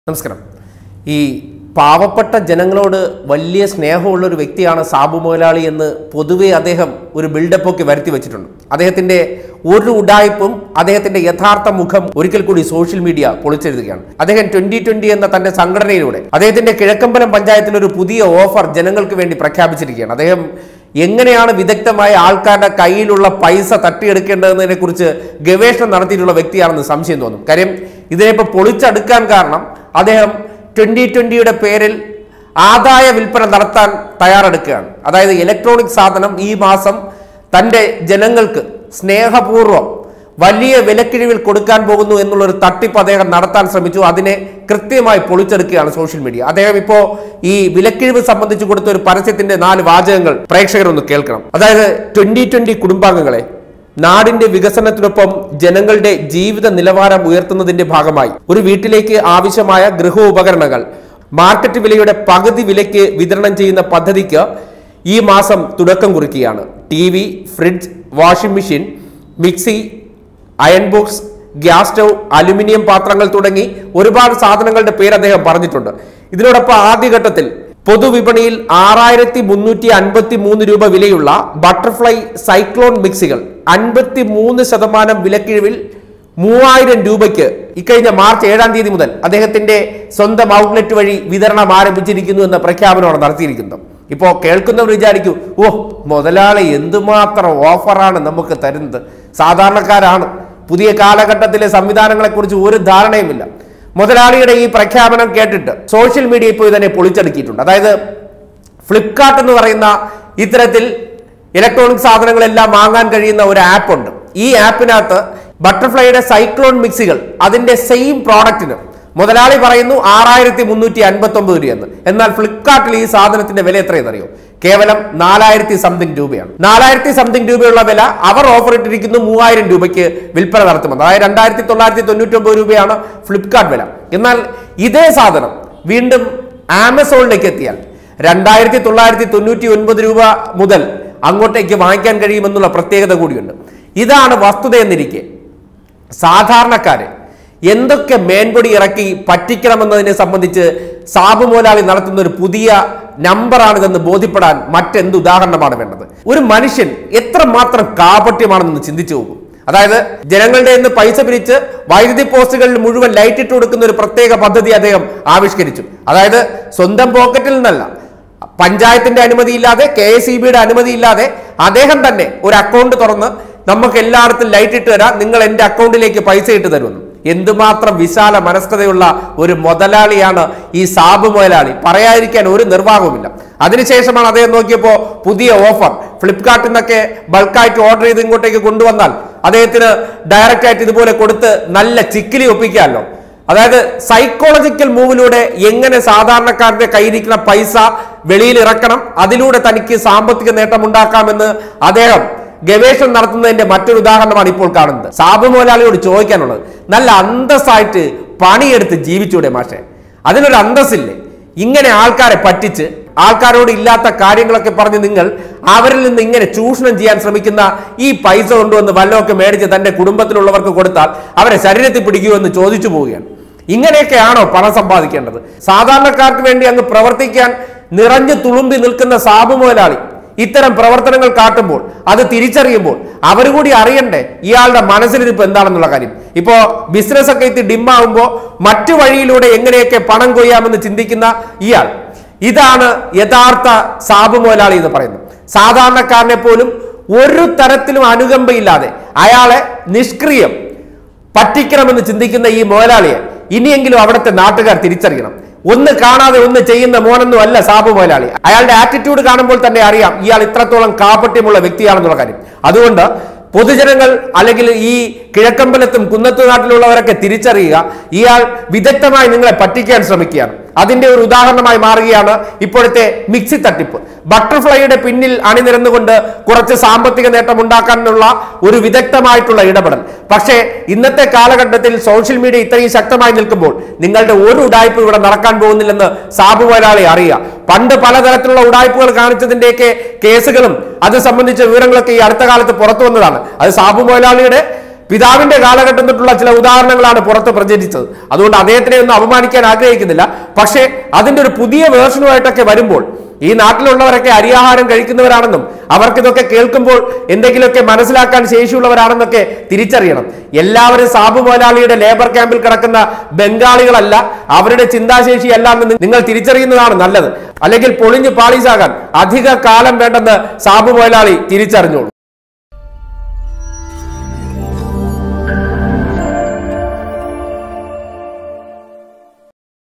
നമസ്കാരം ഈ പാവപ്പെട്ട ജനങ്ങളോട് വലിയ സ്നേഹമുള്ള ഒരു വ്യക്തിയാണ് സാബു മുതലാളി എന്ന് പൊതുവെ അദ്ദേഹം ഒരു ബിൽഡപ്പ് ഒക്കെ വരുത്തി വെച്ചിട്ടുണ്ട് അദ്ദേഹത്തിന്റെ ഒരു ഉടായ്പും അദ്ദേഹത്തിന്റെ യഥാർത്ഥ മുഖം ഒരിക്കൽ കൂടി സോഷ്യൽ മീഡിയ പൊളിച്ചെഴുതുകയാണ് അദ്ദേഹം ട്വന്റി ട്വന്റി എന്ന തന്റെ സംഘടനയിലൂടെ അദ്ദേഹത്തിന്റെ കിഴക്കമ്പലം പഞ്ചായത്തിൽ ഒരു പുതിയ ഓഫർ ജനങ്ങൾക്ക് വേണ്ടി പ്രഖ്യാപിച്ചിരിക്കുകയാണ് അദ്ദേഹം എങ്ങനെയാണ് വിദഗ്ധമായ ആൾക്കാരുടെ കയ്യിലുള്ള പൈസ തട്ടിയെടുക്കേണ്ടതെന്നതിനെ കുറിച്ച് ഗവേഷണം നടത്തിയിട്ടുള്ള വ്യക്തിയാണെന്ന് സംശയം തോന്നും കാര്യം ഇതിനെപ്പോൾ പൊളിച്ചെടുക്കാൻ കാരണം അദ്ദേഹം ട്വന്റി ട്വന്റിയുടെ പേരിൽ ആദായ വിൽപ്പന നടത്താൻ തയ്യാറെടുക്കുകയാണ് അതായത് ഇലക്ട്രോണിക് സാധനം ഈ മാസം തൻ്റെ ജനങ്ങൾക്ക് സ്നേഹപൂർവ്വം വലിയ വിലക്കിഴിവിൽ കൊടുക്കാൻ പോകുന്നു എന്നുള്ളൊരു തട്ടിപ്പ് അദ്ദേഹം നടത്താൻ ശ്രമിച്ചു അതിനെ കൃത്യമായി പൊളിച്ചെടുക്കുകയാണ് സോഷ്യൽ മീഡിയ അദ്ദേഹം ഇപ്പോ ഈ വിലക്കിഴിവ് സംബന്ധിച്ച് കൊടുത്ത ഒരു പരസ്യത്തിന്റെ നാല് വാചകങ്ങൾ പ്രേക്ഷകരൊന്ന് കേൾക്കണം അതായത് ട്വന്റി ട്വന്റി കുടുംബാംഗങ്ങളെ നാടിന്റെ വികസനത്തിനൊപ്പം ജനങ്ങളുടെ ജീവിത നിലവാരം ഉയർത്തുന്നതിന്റെ ഭാഗമായി ഒരു വീട്ടിലേക്ക് ആവശ്യമായ ഗൃഹോപകരണങ്ങൾ മാർക്കറ്റ് വിലയുടെ പകുതി വിലയ്ക്ക് വിതരണം ചെയ്യുന്ന പദ്ധതിക്ക് ഈ മാസം തുടക്കം കുറിക്കുകയാണ് T V fridge washing machine mixie iron box gas stove aluminium പാത്രങ്ങൾ തുടങ്ങി ഒരുപാട് സാധനങ്ങളുടെ പേര് അദ്ദേഹം പറഞ്ഞിട്ടുണ്ട് ഇതിനോടൊപ്പം ആദ്യഘട്ടത്തിൽ പൊതുവിപണിയിൽ ആറായിരത്തി മുന്നൂറ്റി അൻപത്തി മൂന്ന് രൂപ വിലയുള്ള ബട്ടർഫ്ലൈ സൈക്ലോൺ മിക്സികൾ അൻപത്തി മൂന്ന് ശതമാനം വിലക്കിഴിവിൽ മൂവായിരം രൂപയ്ക്ക് ഇക്കഴിഞ്ഞ മാർച്ച് ഏഴാം തീയതി മുതൽ അദ്ദേഹത്തിന്റെ സ്വന്തം ഔട്ട്ലെറ്റ് വഴി വിതരണം ആരംഭിച്ചിരിക്കുന്നു എന്ന പ്രഖ്യാപനമാണ് നടത്തിയിരിക്കുന്നത് ഇപ്പോ കേൾക്കുന്നവർ വിചാരിക്കും ഓ മുതലാളി എന്തുമാത്രം ഓഫറാണ് നമുക്ക് തരുന്നത് സാധാരണക്കാരാണ് പുതിയ കാലഘട്ടത്തിലെ സംവിധാനങ്ങളെക്കുറിച്ച് ഒരു ധാരണയുമില്ല മുതലാളിയുടെ ഈ പ്രഖ്യാപനം കേട്ടിട്ട് സോഷ്യൽ മീഡിയ ഇപ്പോൾ ഇതിനെ പൊളിച്ചടുക്കിയിട്ടുണ്ട് അതായത് ഫ്ലിപ്കാർട്ട് എന്ന് പറയുന്ന ഇത്തരത്തിൽ ഇലക്ട്രോണിക് സാധനങ്ങളെല്ലാം വാങ്ങാൻ കഴിയുന്ന ഒരു ആപ്പ് ഉണ്ട് ഈ ആപ്പിനകത്ത് ബട്ടർഫ്ലൈയുടെ സൈക്ലോൺ മിക്സികൾ അതിന്റെ സെയിം പ്രോഡക്റ്റിന് മുതലാളി പറയുന്നു ആറായിരത്തി മുന്നൂറ്റി അൻപത്തി ഒമ്പത് രൂപയെന്ന് എന്നാൽ ഫ്ലിപ്കാർട്ടിൽ ഈ സാധനത്തിന്റെ വില എത്രയെന്നറിയോ കേവലം നാലായിരത്തി സംതിങ് രൂപയാണ് നാലായിരത്തി സംതിങ് രൂപയുള്ള വില അവർ ഓഫർ ഇട്ടിരിക്കുന്നു മൂവായിരം രൂപയ്ക്ക് വിൽപ്പന നടത്തുമെന്ന് അതായത് രണ്ടായിരത്തി തൊള്ളായിരത്തി തൊണ്ണൂറ്റി ഒമ്പത് രൂപയാണ് ഫ്ലിപ്കാർട്ട് വില എന്നാൽ ഇതേ സാധനം വീണ്ടും ആമസോണിലേക്ക് എത്തിയാൽ രണ്ടായിരത്തി തൊള്ളായിരത്തി തൊണ്ണൂറ്റി ഒൻപത് രൂപ മുതൽ അങ്ങോട്ടേക്ക് വാങ്ങിക്കാൻ കഴിയുമെന്നുള്ള പ്രത്യേകത കൂടിയുണ്ട് ഇതാണ് വസ്തുത എന്നിരിക്കെ സാധാരണക്കാരെ എന്തൊക്കെ മേൻപൊടി ഇറക്കി പറ്റിക്കണമെന്നതിനെ സംബന്ധിച്ച് സാബു മോലാളി നടത്തുന്ന ഒരു പുതിയ നമ്പറാണിതെന്ന് ബോധ്യപ്പെടാൻ മറ്റെന്ത് ഉദാഹരണമാണ് വേണ്ടത് ഒരു മനുഷ്യൻ എത്രമാത്രം കാപട്യമാണെന്ന് ചിന്തിച്ചു പോകും അതായത് ജനങ്ങളുടെ നിന്ന് പൈസ പിരിച്ച് വൈദ്യുതി പോസ്റ്റുകളിൽ മുഴുവൻ ലൈറ്റ് ഇട്ട് കൊടുക്കുന്ന ഒരു പ്രത്യേക പദ്ധതി അദ്ദേഹം ആവിഷ്കരിച്ചു അതായത് സ്വന്തം പോക്കറ്റിൽ നിന്നല്ല പഞ്ചായത്തിന്റെ അനുമതിയില്ലാതെ കെ എസ് ഇ ബിയുടെ അനുമതിയില്ലാതെ അദ്ദേഹം തന്നെ ഒരു അക്കൗണ്ട് തുറന്ന് നമുക്ക് എല്ലായിടത്തും ലൈറ്റ് ഇട്ട് തരാം നിങ്ങൾ എന്റെ അക്കൗണ്ടിലേക്ക് പൈസ ഇട്ട് തരുമെന്ന് എന്തുമാത്രം വിശാല മനസ്കതയുള്ള ഒരു മുതലാളിയാണ് ഈ സാബു മുതലാളി പറയാതിരിക്കാൻ ഒരു നിർവാഹവുമില്ല അതിനുശേഷമാണ് അദ്ദേഹം നോക്കിയപ്പോൾ പുതിയ ഓഫർ ഫ്ലിപ്കാർട്ടിൽ നിന്നൊക്കെ ബൾക്കായിട്ട് ഓർഡർ ചെയ്ത് ഇങ്ങോട്ടേക്ക് കൊണ്ടുവന്നാൽ അദ്ദേഹത്തിന് ഡയറക്റ്റ് ആയിട്ട് ഇതുപോലെ കൊടുത്ത് നല്ല ചിക്കിലി ഒപ്പിക്കാമല്ലോ അതായത് സൈക്കോളജിക്കൽ മൂവിലൂടെ എങ്ങനെ സാധാരണക്കാരുടെ കയ്യിരിക്കുന്ന പൈസ വെളിയിൽ ഇറക്കണം അതിലൂടെ തനിക്ക് സാമ്പത്തിക നേട്ടം ഉണ്ടാക്കാമെന്ന് അദ്ദേഹം ഗവേഷണം നടത്തുന്നതിന്റെ മറ്റൊരു ഉദാഹരണമാണ് ഇപ്പോൾ കാണുന്നത് സാബു മുതലാളിയോട് ചോദിക്കാനുള്ളത് നല്ല അന്തസ്സായിട്ട് പണിയെടുത്ത് ജീവിച്ചൂടെ മാഷെ അതിനൊരു അന്തസ്സില്ലേ ഇങ്ങനെ ആൾക്കാരെ പറ്റിച്ച് ആൾക്കാരോട് ഇല്ലാത്ത കാര്യങ്ങളൊക്കെ പറഞ്ഞ് നിങ്ങൾ അവരിൽ നിന്ന് ഇങ്ങനെ ചൂഷണം ചെയ്യാൻ ശ്രമിക്കുന്ന ഈ പൈസ കൊണ്ടുവന്ന് വല്ലതൊക്കെ മേടിച്ച് തന്റെ കുടുംബത്തിലുള്ളവർക്ക് കൊടുത്താൽ അവരെ ശരീരത്തിൽ പിടിക്കുമെന്ന് ചോദിച്ചു പോവുകയാണ് ഇങ്ങനെയൊക്കെയാണോ പണം സമ്പാദിക്കേണ്ടത് സാധാരണക്കാർക്ക് വേണ്ടി അങ്ങ് പ്രവർത്തിക്കാൻ നിറഞ്ഞു തുളുമ്പി നിൽക്കുന്ന സാബു മുതലാളി ഇത്തരം പ്രവർത്തനങ്ങൾ കാട്ടുമ്പോൾ അത് തിരിച്ചറിയുമ്പോൾ അവർ കൂടി അറിയണ്ടേ ഇയാളുടെ മനസ്സിലിരിപ്പ് എന്താണെന്നുള്ള കാര്യം ഇപ്പോ ബിസിനസ് ഒക്കെ എത്തി ഡിമ്മാവുമ്പോൾ മറ്റു വഴിയിലൂടെ എങ്ങനെയൊക്കെ പണം കൊയ്യാമെന്ന് ചിന്തിക്കുന്ന ഇയാൾ ഇതാണ് യഥാർത്ഥ സാബു മുതലാളി എന്ന് പറയുന്നത് സാധാരണക്കാരനെ പോലും ഒരു തരത്തിലും അനുകമ്പയില്ലാതെ അയാളെ നിഷ്ക്രിയം പറ്റിക്കണമെന്ന് ചിന്തിക്കുന്ന ഈ മുതലാളിയെ ഇനിയെങ്കിലും അവിടുത്തെ നാട്ടുകാർ തിരിച്ചറിയണം ഒന്ന് കാണാതെ ഒന്ന് ചെയ്യുന്ന മോനൊന്നും അല്ല സാബു മുതലാളി അയാളുടെ ആറ്റിറ്റ്യൂഡ് കാണുമ്പോൾ തന്നെ അറിയാം ഇയാൾ ഇത്രത്തോളം കാപട്യമുള്ള വ്യക്തിയാണെന്നുള്ള കാര്യം അതുകൊണ്ട് പൊതുജനങ്ങൾ അല്ലെങ്കിൽ ഈ കിഴക്കമ്പലത്തും കുന്നത്തു നാട്ടിലുള്ളവരൊക്കെ തിരിച്ചറിയുക ഇയാൾ വിദഗ്ധമായി നിങ്ങളെ പറ്റിക്കാൻ ശ്രമിക്കുകയാണ് അതിന്റെ ഒരു ഉദാഹരണമായി മാറുകയാണ് ഇപ്പോഴത്തെ മിക്സി തട്ടിപ്പ് ബട്ടർഫ്ലൈയുടെ പിന്നിൽ അണിനിരന്നുകൊണ്ട് കുറച്ച് സാമ്പത്തിക നേട്ടം ഉണ്ടാക്കാനുള്ള ഒരു വിദഗ്ധമായിട്ടുള്ള ഇടപെടൽ പക്ഷേ ഇന്നത്തെ കാലഘട്ടത്തിൽ സോഷ്യൽ മീഡിയ ഇത്രയും ശക്തമായി നിൽക്കുമ്പോൾ നിങ്ങളുടെ ഒരു ഉടായ്പ ഇവിടെ നടക്കാൻ പോകുന്നില്ലെന്ന് സാബു മുതലാളി അറിയുക പണ്ട് പലതരത്തിലുള്ള ഉടായ്പകൾ കാണിച്ചതിന്റെയൊക്കെ കേസുകളും അത് സംബന്ധിച്ച വിവരങ്ങളൊക്കെ ഈ അടുത്ത കാലത്ത് പുറത്തു വന്നതാണ് അത് സാബു മുതലാളിയുടെ പിതാവിന്റെ കാലഘട്ടം തൊട്ടുള്ള ചില ഉദാഹരണങ്ങളാണ് പുറത്ത് പ്രചരിച്ചത് അതുകൊണ്ട് അദ്ദേഹത്തിനെ ഒന്നും അപമാനിക്കാൻ ആഗ്രഹിക്കുന്നില്ല പക്ഷേ അതിന്റെ ഒരു പുതിയ വേർഷനുമായിട്ടൊക്കെ വരുമ്പോൾ ഈ നാട്ടിലുള്ളവരൊക്കെ അരിയാഹാരം കഴിക്കുന്നവരാണെന്നും അവർക്കിതൊക്കെ കേൾക്കുമ്പോൾ എന്തെങ്കിലുമൊക്കെ മനസ്സിലാക്കാൻ ശേഷിയുള്ളവരാണെന്നൊക്കെ തിരിച്ചറിയണം എല്ലാവരും സാബു മുതലാളിയുടെ ലേബർ ക്യാമ്പിൽ കിടക്കുന്ന ബംഗാളികളല്ല അവരുടെ ചിന്താശേഷി അല്ല എന്ന് നിങ്ങൾ തിരിച്ചറിയുന്നതാണ് നല്ലത് അല്ലെങ്കിൽ പൊളിഞ്ഞ് പാളീസാകാൻ അധിക കാലം വേണ്ടെന്ന് സാബു മുതലാളി തിരിച്ചറിഞ്ഞോളൂ